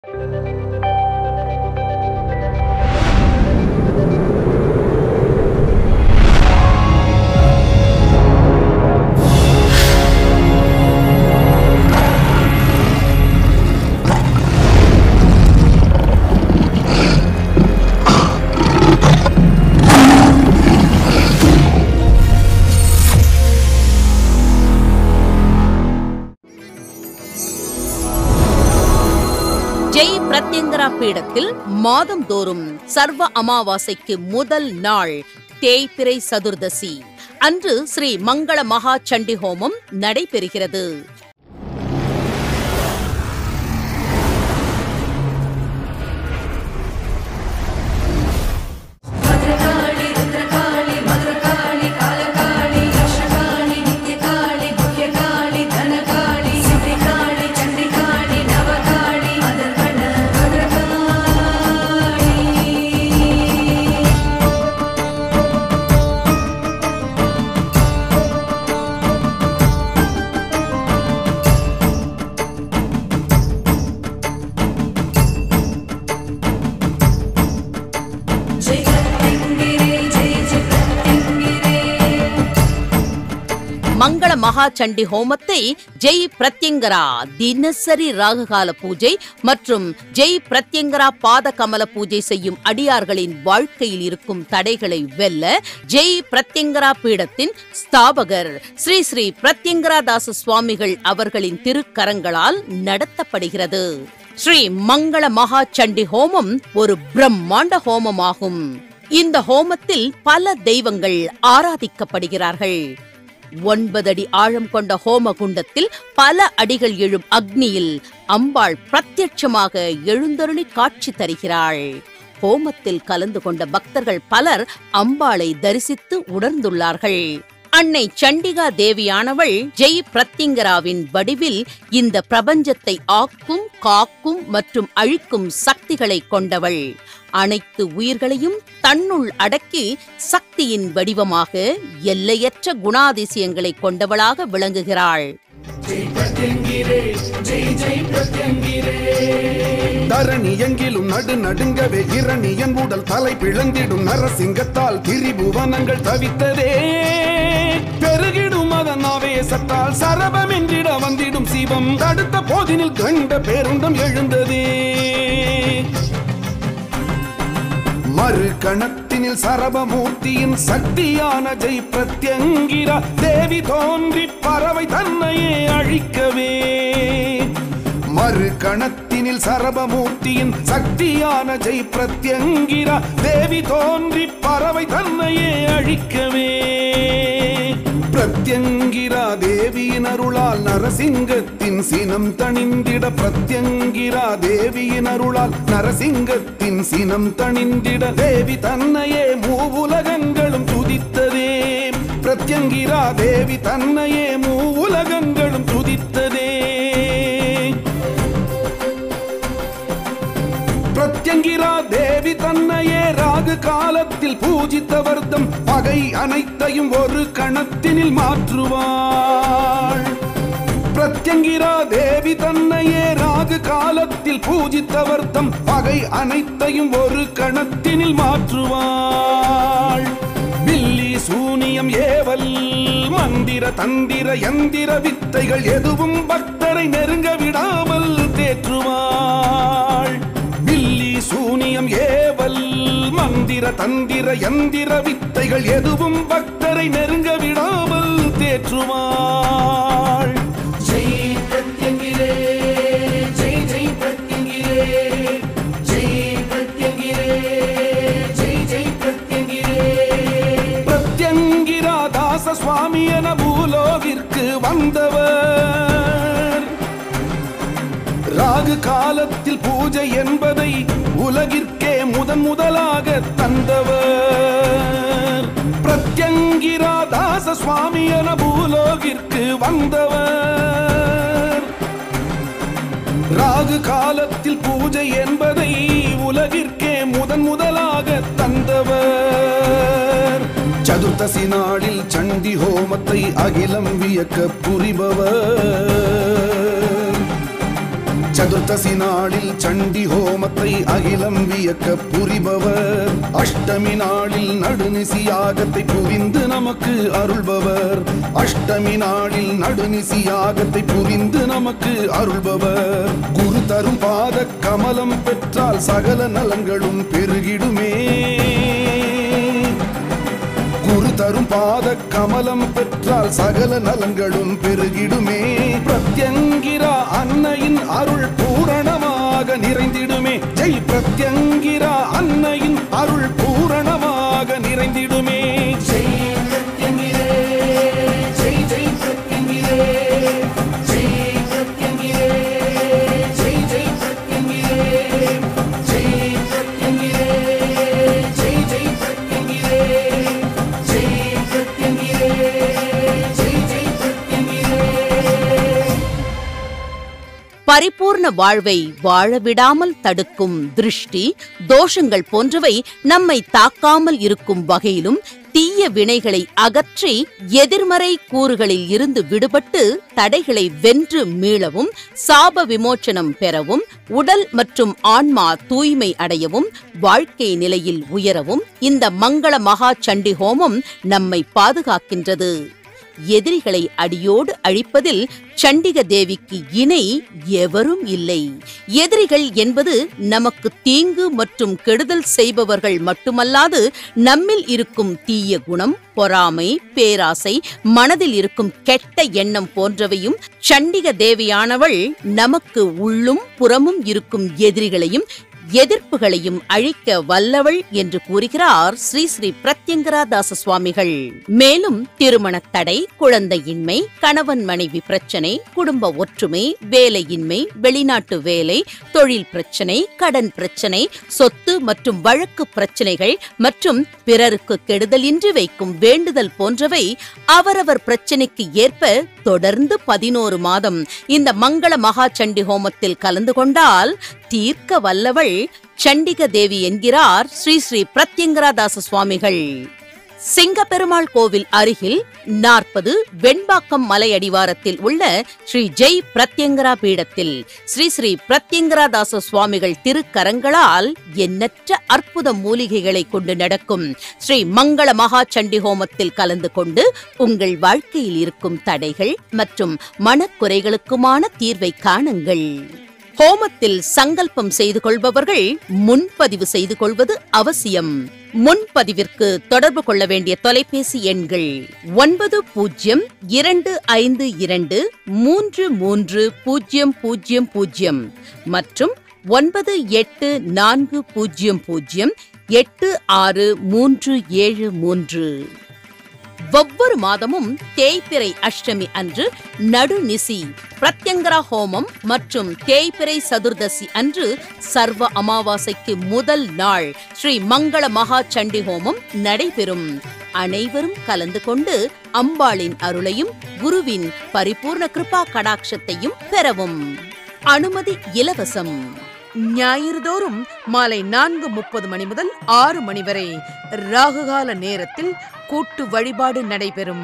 ஜெய் பிரத்யங்கரா பீடத்தில் மாதந்தோறும் சர்வ அமாவாசைக்கு முதல் நாள் தேய்பிறை சதுர்தசி அன்று ஸ்ரீ மங்கள மகா சண்டி ஹோமம் நடைபெறுகிறது भद्रकाळि रुद्रकाळि मधुरकाळि कालकाळि रक्षकाळि नित्यकाळि गुह्यकाळि धनकाळि सिद्धिकाळि चण्डिकाळि नवकाळि अदर्गण भद्रकाळि जय प्रत्यङ्गिरे जय जय प्रत्यङ्गिरे மங்கள மகா சண்டி ஹோமத்தை ஜெய் பிரத்யங்கரா தினசரி ராககால பூஜை மற்றும் ஜெய் பிரத்யங்கரா பாத கமல பூஜை செய்யும் அடியார்களின் வாழ்க்கையில் இருக்கும் தடைகளை வெல்ல ஜெய் பிரத்யங்கரா பீடத்தின் ஸ்தாபகர் ஸ்ரீ ஸ்ரீ பிரத்யங்கரா தாச சுவாமிகள் அவர்களின் திருக்கரங்களால் நடத்தப்படுகிறது ஸ்ரீ மங்கள மகா சண்டி ஹோமம் ஒரு பிரம்மாண்ட ஹோமமாகும் இந்த ஹோமத்தில் பல தெய்வங்கள் ஆராதிக்கப்படுகிறார்கள் ஒன்பது அடி ஆழம் கொண்ட ஹோம குண்டத்தில் பல அடிகள் எழும் அக்னியில் அம்பாள் பிரத்யட்சமாக எழுந்தருளி காட்சி தருகிறாள் ஹோமத்தில் கலந்து கொண்ட பக்தர்கள் பலர் அம்பாளை தரிசித்து உணர்ந்துள்ளார்கள் அன்னை சண்டிகா தேவியானவள் ஜெய் பிரத்யங்கராவின் வடிவில் இந்த பிரபஞ்சத்தை ஆக்கும் காக்கும் மற்றும் அழிக்கும் சக்திகளை கொண்டவள் அனைத்து உயிர்களையும் தன்னுள் அடக்கி சக்தியின் வடிவமாக எல்லையற்ற குணாதிசயங்களை கொண்டவளாக விளங்குகிறாள் தரணி எங்கிலும் நடு நடுங்கவே இரணியன் உடல் தலை பிளந்திடும் நரசிங்கத்தால் திரிபுவனங்கள் தவித்ததே பெருகிடும் அதன் ஆவேசத்தால் சரபம் என்றிட வந்திடும் சிவம் தடுத்த போதினில் கண்ட பேருண்டம் எழுந்ததே மறு கணத்தினில் சரபமூர்த்தியின் சக்தியான ஜெய் பிரத்யங்கிரா தேவி தோன்றி பறவை தன்னையே அழிக்கவே மறு கணத்தினில் சரபமூர்த்தியின் சக்தியான ஜெய் பிரத்யங்கிரா தேவி தோன்றி பறவை தன்னையே அழிக்கவே பிரத்யங்கிரா தேவியின் அருளால் நரசிங்கத்தின் சினம் தணிந்திட பிரத்யங்கிரா தேவியின் அருளால் நரசிங்கத்தின் சினம் தணிந்திட தேவி தன்னையே மூவுலகங்களும் துதித்ததே பிரத்யங்கிரா தேவி தன்னையே மூவுலகங்களும் துதித்ததே பிரத்யங்கிரா தேவி தன்னையே ராகு காலத்தில் பூஜித்தவர்தம் பகை அனைத்தையும் ஒரு கணத்தினில் மாற்றுவாள் பிரத்யங்கிரா தேவி தன்னையே ராகு காலத்தில் பூஜித்தவர்தம் பகை அனைத்தையும் ஒரு கணத்தினில் மாற்றுவாள் பில்லி சூனியம் ஏவல் மந்திர தந்திர யந்திர வித்தைகள் எதுவும் பக்தரை நெருங்க விடாமல் தேற்றுவாள் பில்லி சூனியம் ஏவல் மந்திர தந்திர யந்திர வித்தைகள் எதுவும் பக்தரை நெருங்க விடாமல் தேற்றுவாள் ஜெய் பிரத்யங்கிரே ஜெய் ஜெய் பிரத்யங்கிரே ஜெய் பிரத்யங்கிரே ஜெய் ஜெய் பிரத்யங்கிரே பிரத்யங்கிரா தாச சுவாமி என பூலோகிற்கு வந்தவர் ராகு காலத்தில் பூஜை என்பதை உலகிற்கே முதன் முதலாக தந்தவர் பிரத்யங்கிரா தாச சுவாமி என பூலோகிற்கு வந்தவர் ராகு காலத்தில் பூஜை என்பதை உலகிற்கே முதன் முதலாக தந்தவர் சதுர்த்தசி நாளில் சண்டி ஹோமத்தை அகிலம் வியக்க புரிபவர் சதுர்த்தசி நாளில் சண்டி ஹோமத்தை அகிலம் வியக்க புரிபவர் அஷ்டமி நாளில் நடுநிசி யாகத்தை புரிந்து நமக்கு அருள்பவர் அஷ்டமி நாளில் நடுநிசி யாகத்தை புரிந்து நமக்கு அருள்பவர் குரு தரும் பாத கமலம் பெற்றால் சகல நலங்களும் பெருகிடுமே குரு தரும் பாத கமலம் பெற்றால் சகல நலங்களும் பெருகிடுமே பிரத்யங்கிரா அன்னையின் அருள் பூரணமாக நிறைந்திடுமே ஜெய் பிரத்யங்கிரா அன்னையின் அருள் பூரணமாக நிறைந்திடுமே ஜெய் பிரத்யங்கிரே ஜெய் ஜெய் பிரத்யங்கிரே ஜெய் பிரத்யங்கிரே ஜெய் ஜெய் பிரத்யங்கிரே ஜெய் பிரத்யங்கிரே ஜெய் ஜெய் பிரத்யங்கிரே ஜெய் பிரத்யங்கிரே ஜெய் ஜெய் பிரத்யங்கிரே பரிபூர்ண வாழ்வை வாழ விடாமல் தடுக்கும் திருஷ்டி தோஷங்கள் போன்றவை நம்மை தாக்காமல் இருக்கும் வகையிலும் தீய வினைகளை அகற்றி எதிர்மறை கூறுகளில் இருந்து விடுபட்டு தடைகளை வென்று மீளவும் சாப விமோச்சனம் பெறவும் உடல் மற்றும் ஆன்மா தூய்மை அடையவும் வாழ்க்கை நிலையில் உயரவும் இந்த மங்கள மகா சண்டி ஹோமம் நம்மை பாதுகாக்கின்றது எதிரிகளை அடியோடு அழிப்பதில் சண்டிக தேவிக்கு இணை எவரும் இல்லை எதிரிகள் என்பது நமக்கு தீங்கு மற்றும் கெடுதல் செய்பவர்கள் மட்டுமல்லாது நம்மில் இருக்கும் தீய குணம் பொறாமை பேராசை மனதில் இருக்கும் கெட்ட எண்ணம் போன்றவையும் சண்டிக தேவியானவள் நமக்கு உள்ளும் புறமும் இருக்கும் எதிரிகளையும் எதிர்ப்புகளையும் அழிக்க வல்லவள் என்று கூறுகிறார் ஸ்ரீ ஸ்ரீ பிரத்யங்கரா தாச சுவாமிகள் மேலும் திருமணத் தடை குழந்தையின்மை கணவன் மனைவி பிரச்சனை குடும்ப ஒற்றுமை வேலையின்மை வெளிநாட்டு வேலை தொழில் பிரச்சனை கடன் பிரச்சனை சொத்து மற்றும் வழக்கு பிரச்சனைகள் மற்றும் பிறருக்கு கெடுதலின்றி வைக்கும் வேண்டுதல் போன்றவை அவரவர் பிரச்சனைக்கு ஏற்ப தொடர்ந்து பதினோரு மாதம் இந்த மங்கள மகா சண்டி ஹோமத்தில் கலந்து கொண்டால் தீர்க்க வல்லவள் சண்டிக தேவி என்கிறார் ஸ்ரீ ஸ்ரீ பிரத்யங்கராதாச சுவாமிகள் சிங்கப்பெருமாள் கோவில் அருகில் நாற்பது வெண்பாக்கம் மலை அடிவாரத்தில் உள்ள ஸ்ரீ ஜெய் பிரத்யங்கரா பீடத்தில் ஸ்ரீ ஸ்ரீ பிரத்யங்கராதாச சுவாமிகள் திருக்கரங்களால் எண்ணற்ற அற்புத மூலிகைகளை கொண்டு நடக்கும் ஸ்ரீ மங்கள மகா சண்டி ஹோமத்தில் கலந்து கொண்டு உங்கள் வாழ்க்கையில் இருக்கும் தடைகள் மற்றும் மனக்குறைகளுக்குமான தீர்வை காணுங்கள் ஹோமத்தில் சங்கல்பம் செய்து கொள்பவர்கள் முன்பதிவு செய்து கொள்வது அவசியம் முன்பதிவிற்கு தொடர்பு கொள்ள வேண்டிய தொலைபேசி எண்கள் ஒன்பது பூஜ்ஜியம் இரண்டு ஐந்து இரண்டு மூன்று மூன்று பூஜ்ஜியம் பூஜ்ஜியம் பூஜ்ஜியம் மற்றும் ஒன்பது எட்டு நான்கு பூஜ்ஜியம் பூஜ்ஜியம் எட்டு ஆறு மூன்று ஏழு மூன்று ஒவ்வொரு மாதமும் தேய்பிறை அஷ்டமி அன்று நடுநிசி பிரத்யங்கரா ஹோமம் மற்றும் தேய்பிறை சதுர்தசி அன்று சர்வ அமாவாசைக்கு முதல் நாள் ஸ்ரீ மங்கள மகா சண்டி ஹோமம் நடைபெறும் அனைவரும் கலந்து கொண்டு அம்பாளின் அருளையும் குருவின் பரிபூர்ண கிருபா கடாட்சத்தையும் பெறவும் அனுமதி இலவசம் ஞாயிறுதோறும் மாலை நான்கு முப்பது மணி முதல் ஆறு மணி வரை ராகுகால நேரத்தில் கூட்டு வழிபாடு நடைபெறும்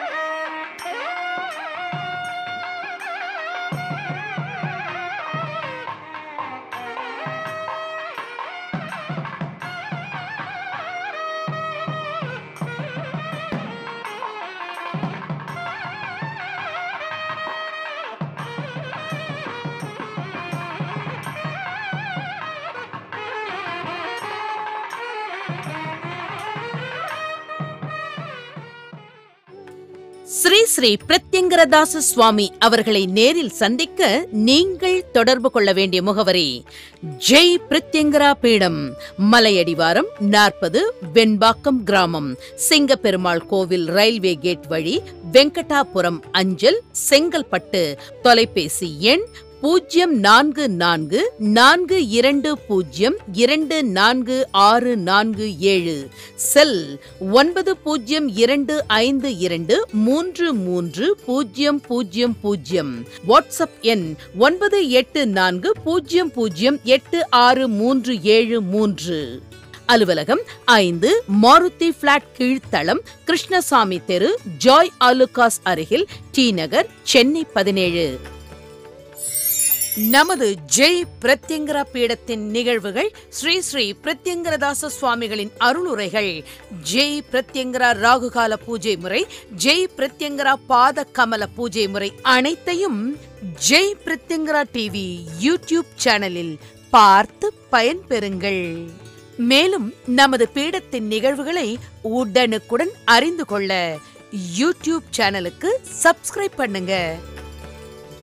ஸ்ரீ ஸ்ரீ பிரத்யங்கரதாச சுவாமி அவர்களை நேரில் சந்திக்க நீங்கள் தொடர்பு கொள்ள வேண்டிய முகவரி ஜெய் பிரத்யங்கரா பீடம் மலையடிவாரம் நாற்பது வெண்பாக்கம் கிராமம் சிங்கப்பெருமாள் கோவில் ரயில்வே கேட் வழி வெங்கடாபுரம் அஞ்சல் செங்கல்பட்டு தொலைபேசி எண் பூஜ்ஜியம் நான்கு நான்கு நான்கு இரண்டு பூஜ்ஜியம் இரண்டு நான்கு ஆறு நான்கு ஏழு செல் ஒன்பது பூஜ்ஜியம் இரண்டு ஐந்து இரண்டு மூன்று மூன்று பூஜ்ஜியம் பூஜ்ஜியம் பூஜ்ஜியம் வாட்ஸ்அப் எண் ஒன்பது எட்டு நான்கு பூஜ்ஜியம் பூஜ்ஜியம் எட்டு ஆறு மூன்று ஏழு மூன்று அலுவலகம் ஐந்து மாருதி பிளாட் கீழ்த்தளம் கிருஷ்ணசாமி தெரு ஜாய் ஆலுகாஸ் அருகில் டி நகர் சென்னை பதினேழு நமது ஜெய் பிரத்யங்கரா பீடத்தின் நிகழ்வுகள் ஸ்ரீ ஸ்ரீ பிரத்யங்கரதாச சுவாமிகளின் அருளுரைகள் ஜெய் பிரத்யங்கரா ராகுகால பூஜை முறை ஜெய் பிரத்யங்கரா பாத கமல பூஜை முறை அனைத்தையும் ஜெய் பிரத்யங்கரா டிவி யூடியூப் சேனலில் பார்த்து பயன்பெறுங்கள் மேலும் நமது பீடத்தின் நிகழ்வுகளை உடனுக்குடன் அறிந்து கொள்ள யூடியூப் சேனலுக்கு சப்ஸ்கிரைப் பண்ணுங்க